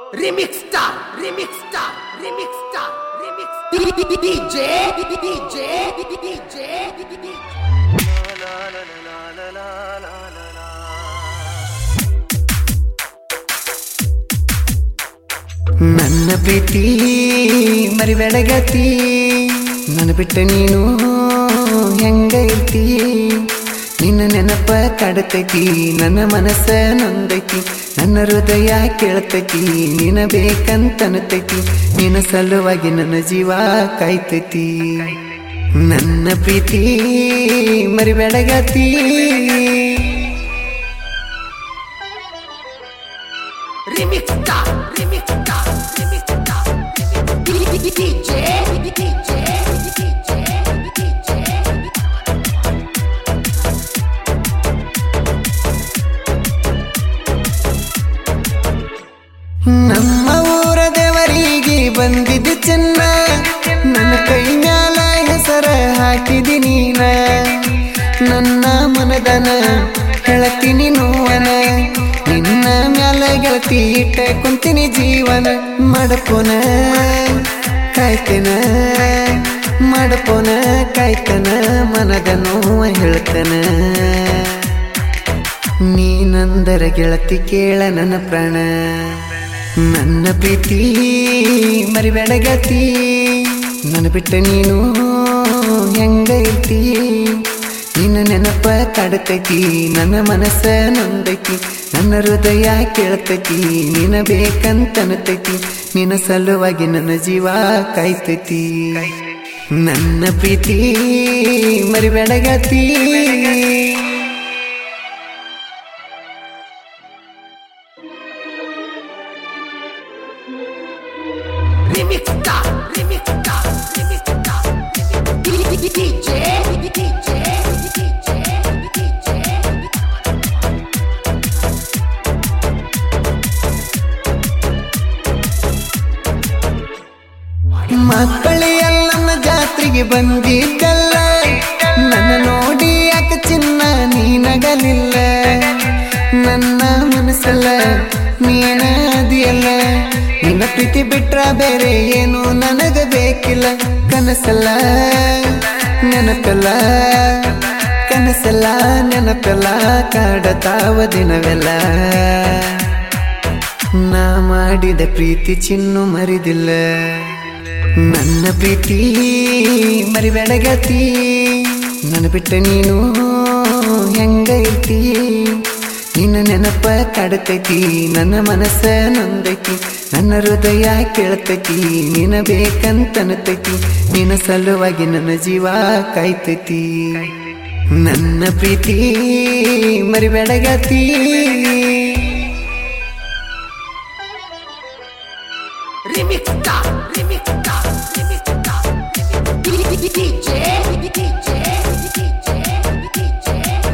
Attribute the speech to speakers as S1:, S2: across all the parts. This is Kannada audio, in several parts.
S1: Remix Star, Remix Star, Remix Star, Remix DJ, DJ, DJ, DJ.
S2: ನನ್ನ ಪ್ರೀತಿ ಮರಿಬೇಡಗತಿ ನನ್ನ ಬಿಟ್ಟ ನೀನು ಹೆಂಗ ಇರ್ತಿ ನಿನ್ನ ನೆನಪ ಕಾಡತೈತಿ ನನ್ನ ಮನಸ್ಸ ನೊಂದೈತಿ ನನ್ನ ಹೃದಯ ಕೇಳ್ತೈತಿ ನಿನ ಬೇಕಂತನತೈತಿ ನಿನ್ನ ಸಲುವಾಗಿ ನನ್ನ ಜೀವ ಕಾಯ್ತೈತಿ ನನ್ನ ಪ್ರೀತಿ ಮರಿಬೇಡಗತಿ
S1: Remix Star, Remix Star, Remix Star, Remix DJ, DJ, DJ, DJ.
S2: ನಮ್ಮ ಊರ ದೇವರಿಗೆ ಬಂದಿದ್ದು ಚೆನ್ನ ನನ್ನ ಕೈ ಮ್ಯಾಲ ಹೆಸರ ಹಾಕಿದಿ ನೀನ ನನ್ನ ಮನದನ ಹೇಳತೀನಿ ನೋವನ ನಿನ್ನ ಮ್ಯಾಲ ಗೆಳತಿ ಇಟ್ಟ ಕುಂತೀನಿ ಜೀವನ ಮಡಪೋನ ಕಾಯ್ತೇನ ಮಡಪೋನ ಕಾಯ್ತನ ಮನದ ನೋವ ಹೇಳ್ತನ ನೀನಂದರ ಗೆಳತಿ ಕೇಳ ನನ್ನ ಪ್ರಾಣ ನನ್ನ ಪ್ರೀತಿ ಮರಿಬೇಡಗತಿ ನನ್ನ ಬಿಟ್ಟ ನೀನು ಹೆಂಗ ಇರ್ತಿ ನಿನ್ನ ನೆನಪ ಕಾಡತೈತಿ ನನ್ನ ಮನಸ್ಸ ನೊಂದೈತಿ ನನ್ನ ಹೃದಯ ಕೇಳ್ತೈತಿ ನಿನ ಬೇಕಂತನತೈತಿ ನಿನ್ನ ಸಲುವಾಗಿ ನನ್ನ ಜೀವ ಕಾಯ್ತೈತಿ ನನ್ನ ಪ್ರೀತಿ ಮರಿಬೇಡಗತಿ
S1: Remix Star, Remix Star, Remix Star, DJ, DJ, DJ, DJ.
S2: ಮಕ್ಕಳು ಎಲ್ಲಮ್ಮ ಜಾತ್ರೆಗೆ ಬಂದಿದ್ದಲ್ಲ ನನ್ನ ನೋಡಿ ಯಾಕ ಚಿನ್ನ ನೀನಗಲಿಲ್ಲ ನನ್ನ ಮನಸ್ಸಲ್ಲ ನೀನ ಅದಿಯಲ್ಲ ನಿನ್ನ ಪ್ರೀತಿ ಬಿಟ್ರ ಬೇರೆ ಏನು ನನಗ ಬೇಕಿಲ್ಲ ಕನಸಲ್ಲ ನೆನಪಲ್ಲ ಕನಸಲ್ಲ ನೆನಪಲ್ಲ ಕಾಡತಾವ ದಿನವೆಲ್ಲ ನಾ ಮಾಡಿದ ಪ್ರೀತಿ ಚಿನ್ನು ಮರಿದಿಲ್ಲ ನನ್ನ ಪ್ರೀತಿ ಮರಿಬೇಡಗತಿ ನನ್ನ ಬಿಟ್ಟ ನೀನು ಹೆಂಗ ಇರ್ತಿ ನಿನ್ನ ನೆನಪ ಕಾಡತೈತಿ ನನ್ನ ಮನಸ್ಸ ನೊಂದೈತಿ ನನ್ನ ಹೃದಯ ಕೇಳ್ತೈತಿ ನಿನ ಬೇಕಂತನತೈತಿ ನಿನ್ನ ಸಲುವಾಗಿ ನನ್ನ ಜೀವ ಕಾಯ್ತೈತಿ ನನ್ನ ಪ್ರೀತಿ ಮರಿಬೇಡಗತಿ
S1: Remix Star, Remix Star, Remix Star, DJ, DJ, DJ,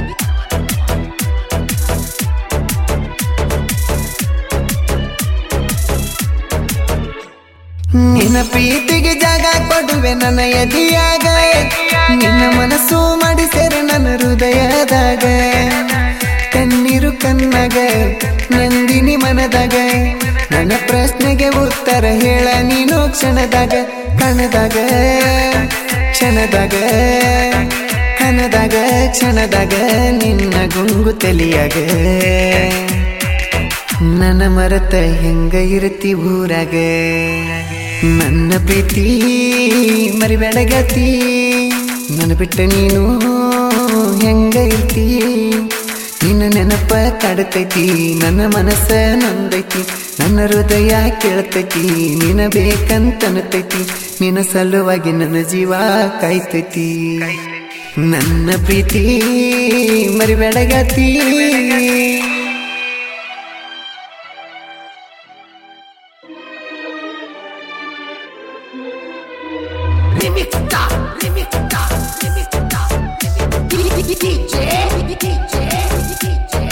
S2: ನಿನ್ನ ಪ್ರೀತಿಗೆ ಜಾಗ ಕೊಡುವೆ ನನ್ನ ಎದಿಯಾಗ ನಿನ್ನ ಮನಸ್ಸು ಮಾಡಿಸೆರೆ ನನ್ನ ಹೃದಯದಾಗ ಕಣ್ಣೀರು ಕಣ್ಣಾಗ ನಂದಿನಿ ಮನದಾಗ ನನ್ನ ಪ್ರಶ್ನೆಗೆ ಉತ್ತರ ಹೇಳ ನೀನು ಕ್ಷಣದಾಗ ಕಣದಾಗ ಕ್ಷಣದಾಗ ಕಣದಾಗ ಕ್ಷಣದಾಗ ನಿನ್ನ ಗುಂಗು ತಲಿಯಾಗ ನನ್ನ ಮರತ ಹೆಂಗ ಇರತಿ ಊರಾಗ ನನ್ನ ಪ್ರೀತಿ ಮರಿಬೇಡಗತಿ ನನ್ನ ಬಿಟ್ಟ ನೀನು ಹೆಂಗ ಇರ್ತಿ ನಿನ್ನ ನೆನಪ ಕಾಡತೈತಿ ನನ್ನ ಮನಸ್ಸ ನೊಂದೈತಿ ನನ್ನ ಹೃದಯ ಕೇಳ್ತೈತಿ ನಿನ ಬೇಕಂತನತೈತಿ ನಿನ್ನ ಸಲುವಾಗಿ ನನ್ನ ಜೀವ ಕಾಯ್ತೈತಿ ನನ್ನ ಪ್ರೀತಿ ಮರಿಬೇಡಗತಿ
S1: Remix Star, Remix Star, Remix Star, DJ, DJ, DJ,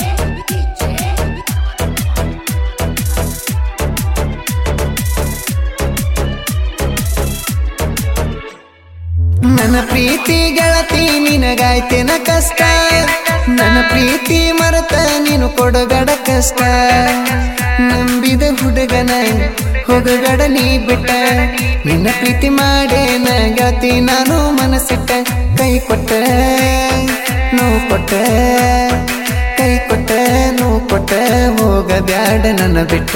S2: ನನ್ನ ಪ್ರೀತಿ ಗೆಳತಿ ನಿನಗಾಯ್ತೇನ ಕಷ್ಟ ನನ್ನ ಪ್ರೀತಿ ಮರೆತ ನಿನ ಕೊಡಬೇಡ ಕಷ್ಟ ನಂಬಿದ ಹುಡುಗನ ಹೋಗಬೇಡ ನೀ ಬಿಟ್ಟ ನಿನ್ನ ಪ್ರೀತಿ ಮಾಡೇನ ಗೆಳತಿ ನಾನು ಮನಸ್ಸಿಟ್ಟ ಕೈ ಕೊಟ್ಟ ನೋವು ಕೊಟ್ಟ ಕೈ ಕೊಟ್ಟ ನೋವು ಕೊಟ್ಟ ಹೋಗಬ್ಯಾಡ ನನ್ನ ಬಿಟ್ಟ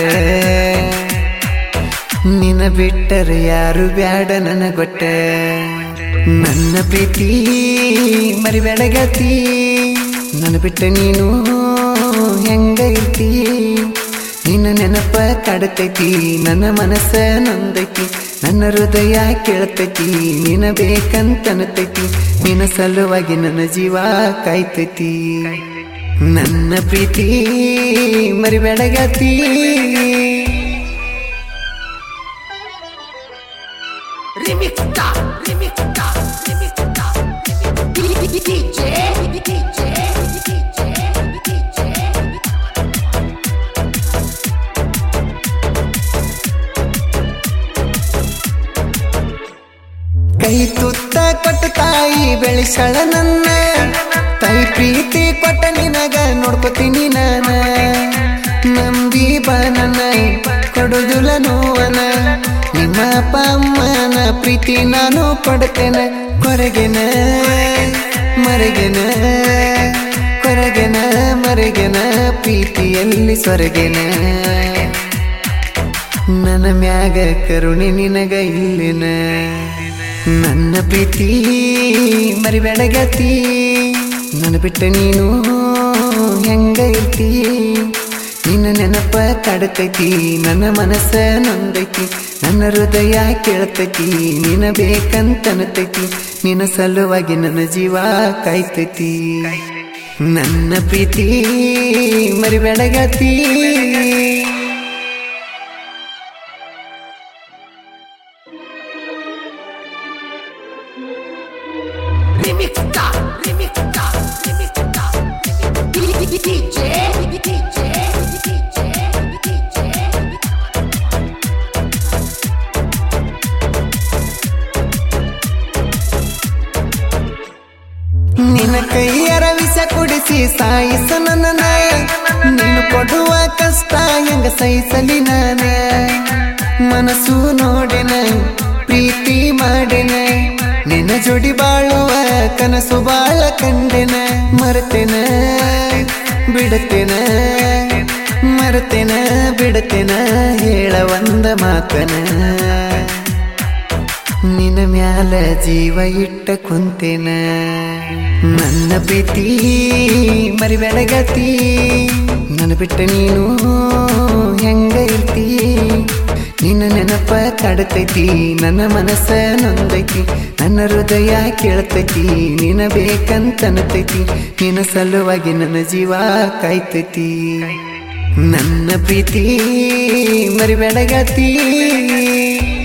S2: ನಿನ ಬಿಟ್ಟರೆ ಯಾರು ಬ್ಯಾಡ ನನ್ನ ಗೊಟ್ಟ ನನ್ನ ಪ್ರೀತಿ ಮರಿಬೇಡ ಗೆಳತಿ ನನ್ನ ಬಿಟ್ಟ ನೀನು ಹೆಂಗ ಇರ್ತಿ ನಿನ್ನ ನೆನಪ ಕಾಡತೈತಿ ನನ್ನ ಮನಸ್ಸ ನೊಂದೈತಿ ನನ್ನ ಹೃದಯ ಕೇಳ್ತೈತಿ ನಿನ ಬೇಕಂತನತೈತಿ ನಿನ್ನ ಸಲುವಾಗಿ ನನ್ನ ಜೀವ ಕಾಯ್ತೈತಿ ನನ್ನ ಪ್ರೀತಿ ಮರಿಬೇಡ ಗೆಳತಿ
S1: Remixta, remixta, remixta, DJ, DJ, DJ, DJ.
S2: ಕೈ ತುತ್ತ ಕೊಟ್ಟ ತಾಯಿ ಬೆಳೆಸಳ ನನ್ನ ತಾಯಿ ಪ್ರೀತಿ ಕೊಟ್ಟ ನಿನಗ ನೋಡ್ಕೋತೀನಿ ನಾನ ನಂಬಿ ಬಾ ನನ್ನ ಕೊಡುದಿಲ್ಲ ನೋವನ ನಿಮ್ಮ ಅಪ್ಪ ಅಮ್ಮನ ಪ್ರೀತಿ ನಾನು ಕೊಡ್ತೇನೆ ಕೊರಗೆನ ಮರಗೆನ ಕೊರಗೆನ ಮರಗೆನ ಪ್ರೀತಿಯಲ್ಲಿ ಸ್ವರ್ಗೆನ ನನ್ನ ಮ್ಯಾಗ ಕರುಣೆ ನಿನಗ ಇಲ್ಲಿನ ನನ್ನ ಪ್ರೀತಿ ಮರಿಬೇಡ ಗತಿ ನನ್ನ ಬಿಟ್ಟ ನೀನು ಹೆಂಗ ಇರ್ತಿ ನಿನ್ನ ನೆನಪ ಕಾಡತೈತಿ ನನ್ನ ಮನಸ್ಸ ನೊಂದೈತಿ ನನ್ನ ಹೃದಯ ಕೇಳ್ತೈತಿ ನಿನ ಬೇಕಂತನತೈತಿ ನಿನ್ನ ಸಲುವಾಗಿ ನನ್ನ ಜೀವ ಕಾಯ್ತೈತಿ ನನ್ನ ಪ್ರೀತಿ ಮರಿಬೇಡ ಗತಿ
S1: Remixta, remixta, remixta, DJ, DJ, DJ, DJ.
S2: ನಿನ್ನ ಕೈಯರ ವಿಷ ಕುಡಿಸಿ ಸಾಯಿಸ ನನ್ನ ನೀನು ಕೊಡುವ ಕಷ್ಟ ಹೆಂಗ ಸಹಿಸಲಿ ನಾನ ಮನಸ್ಸು ನೋಡೆನ ಪ್ರೀತಿ ಮಾಡೆನ ನಿನ್ನ ಜೋಡಿ ಬಾಳುವ ಕನಸು ಬಾಳ ಕಂಡೆನ ಮರೆತೆನ ಬಿಡತೆನ ಮರೆತೆನ ಬಿಡತೆನ ಹೇಳ ಒಂದ ಮಾತನ ನಿನ್ನ ಮ್ಯಾಲ ಜೀವ ಇಟ್ಟ ಕುಂತೇನ ನನ್ನ ಪ್ರೀತಿ ಮರಿಬೇಡ ಗತಿ ನನ್ನ ಬಿಟ್ಟ ನೀನು ಹೆಂಗ ಇರ್ತಿ ನಿನ್ನ ನೆನಪ ಕಾಡತೈತಿ ನನ್ನ ಮನಸ್ಸ ನೊಂದೈತಿ ನನ್ನ ಹೃದಯ ಕೇಳ್ತೈತಿ ನಿನ್ನ ಬೇಕಂತನತೈತಿ ನಿನ್ನ ಸಲುವಾಗಿ ನನ್ನ ಜೀವ ಕಾಯ್ತೈತಿ ನನ್ನ ಪ್ರೀತಿ ಮರಿಬೇಡ ಗತಿ